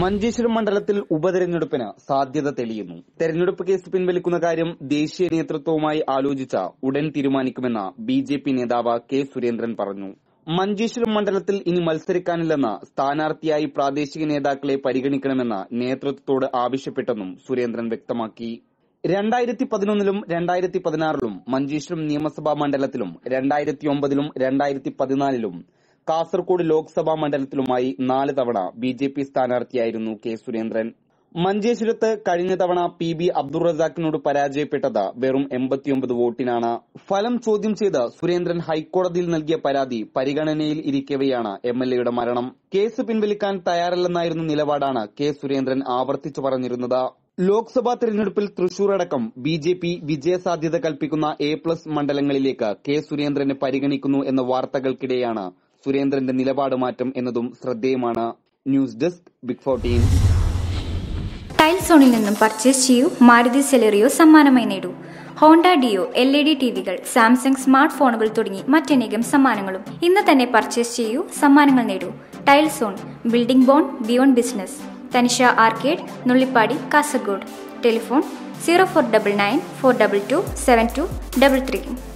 മഞ്ചേശ്വരം മണ്ഡലത്തിൽ ഉപതെരഞ്ഞെടുപ്പിന് സാധ്യത തെളിയുന്നു തെരഞ്ഞെടുപ്പ് കേസ് പിൻവലിക്കുന്ന കാര്യം ദേശീയ നേതൃത്വവുമായി ആലോചിച്ച ഉടൻ തീരുമാനിക്കുമെന്ന് ബി ജെ പി നേതാവ് കെ സുരേന്ദ്രൻ പറഞ്ഞു മഞ്ചേശ്വരം മണ്ഡലത്തിൽ ഇനി മത്സരിക്കാനില്ലെന്ന് സ്ഥാനാർത്ഥിയായി പ്രാദേശിക നേതാക്കളെ പരിഗണിക്കണമെന്ന് നേതൃത്വത്തോട് ആവശ്യപ്പെട്ടെന്നും സുരേന്ദ്രൻ വ്യക്തമാക്കി രണ്ടായിരത്തി പതിനൊന്നിലും രണ്ടായിരത്തി പതിനാറിലും മഞ്ചേശ്വരം നിയമസഭാ മണ്ഡലത്തിലും രണ്ടായിരത്തി ഒമ്പതിലും രണ്ടായിരത്തി പതിനാലിലും കാസർകോട് ലോക്സഭാ മണ്ഡലത്തിലുമായി നാല് തവണ ബി ജെ പി സ്ഥാനാർത്ഥിയായിരുന്നു കെ സുരേന്ദ്രൻ മഞ്ചേശ്വരത്ത് കഴിഞ്ഞ തവണ പി ബി അബ്ദുൾ റസാഖിനോട് പരാജയപ്പെട്ടത് വെറും എൺപത്തിയൊമ്പത് വോട്ടിനാണ് ഫലം ചോദ്യം ചെയ്ത് സുരേന്ദ്രൻ ഹൈക്കോടതിയിൽ നൽകിയ പരാതി പരിഗണനയിൽ ഇരിക്കവെയാണ് എം എൽ എയുടെ മരണം കേസ് പിൻവലിക്കാൻ തയ്യാറല്ലെന്നായിരുന്നു നിലപാടാണ് കെ സുരേന്ദ്രൻ ആവർത്തിച്ചു പറഞ്ഞിരുന്നത് ലോക്സഭാ തെരഞ്ഞെടുപ്പിൽ തൃശൂർ അടക്കം ബി ജെ പി വിജയസാധ്യത കൽപ്പിക്കുന്ന എ പ്ലസ് മണ്ഡലങ്ങളിലേക്ക് കെ സുരേന്ദ്രനെ പരിഗണിക്കുന്നു എന്ന വാർത്തകൾക്കിടെയാണ് സുരേന്ദ്രന്റെ നിലപാട് മാറ്റം എന്നതും ശ്രദ്ധേയമാണ് news desk big fourteen tile സോണിൽ നിന്നും പർച്ചേസ് ചെയ്യൂ മാരുതി സെലറിയോ സമ്മാനമായി നേടൂ Honda Dio L E D T വികൾ സാംസങ് സ്മാർട്ട് ഫോണുകൾ തുടങ്ങി മറ്റനേകം സമ്മാനങ്ങളും ഇന്ന് തന്നെ പർച്ചേസ് ചെയ്യൂ സമ്മാനങ്ങൾ നേടൂ tile zone building born beyond business Tanisha arcade Nullippady Kasaragod telephone zero four double nine four double two seven two double three